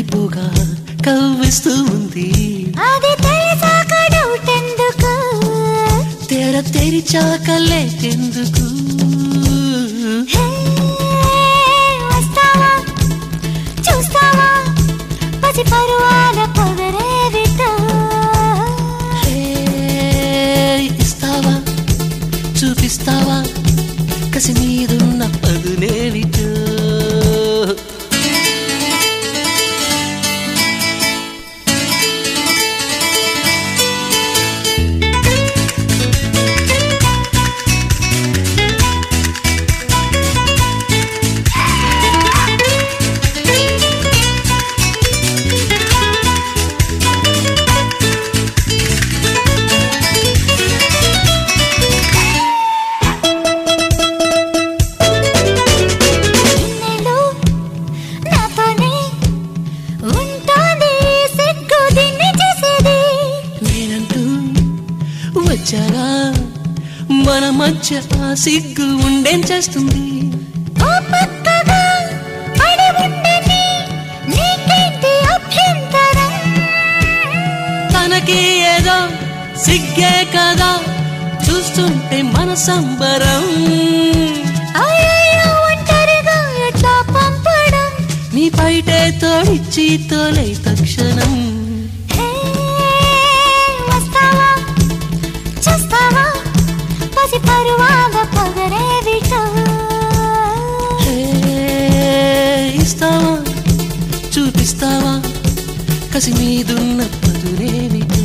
కందిపోగా కవ్విస్తూ ఉంది అది తెలిసాక డౌట్ ఎందుకు తెర తెరిచాక లేకెందుకు హే, వస్తావా చూస్తావా పసి పరువాల పొగరేవితో హే, ఇస్తావా చూపిస్తావా కసి మీదున్న పదునేమిటో ఇన్నేళ్ళు నాతోనే ఉంటుంది సిగ్గు దీన్ని చేసేది నేనంటూ వచ్చాగా మన మధ్య ఆ సిగ్గు ఉండేం చేస్తుంది ఓ పక్కగా పడి ఉండని నీకేంటి అభ్యంతరం తనకి ఏదో సిగ్గే కదా చూస్తుంటే మన సంబరం అయ్యయ్యో ఒంటరిగా ఎట్లా పంపడం నీ పైటే తోడిచ్చి తోలై తక్షణం హే, వస్తావా చూస్తావా పసి పరువాల పొగరేవిటో హే, ఇస్తావా చూపిస్తావా కసి మీదున్న పదునేమిటో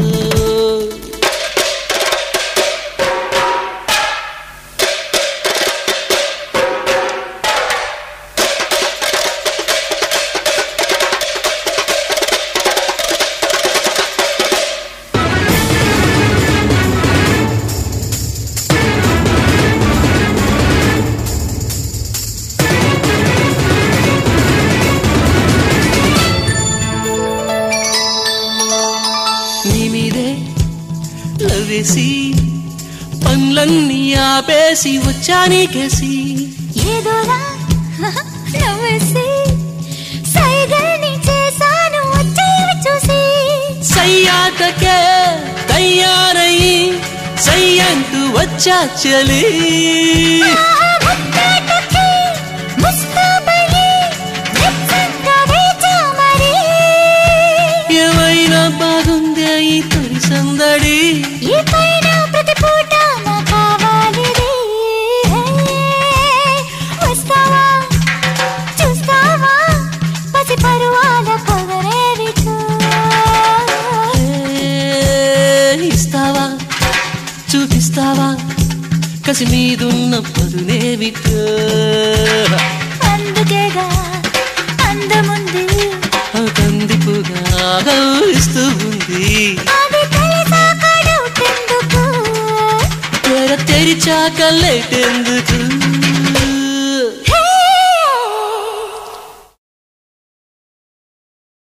నీ మీదే లవేసి పనులన్నీ ఆపేసి వచ్చా నీకేసి ఏదోలా నవ్వేసి సైగల్ని చేశాను వచ్చేవి చూసి సయ్యాటకే తయారయ్యి సయ్యంటూ వచ్చా చలి ఆ ముద్దాటకి ముస్తాబయ్యి నిజంగా వేచా మరి ఏమైనా బాగుందే ఈ తొలి సందడి ఈ పైన ప్రతి పూట నా కావాలిది వస్తావా చూస్తావా పసి పరువాల పొగరేవిటో ఏ, ఇస్తావా చూపిస్తావా కసి మీదున్న పదునేవిటో అందుకేగా అందముంది ఆ కందిపుగా గౌరిస్తూ ఉంది అది తెలిసాక డౌట్ ఎందుకు తెర తెరిచాక లేటెందుకు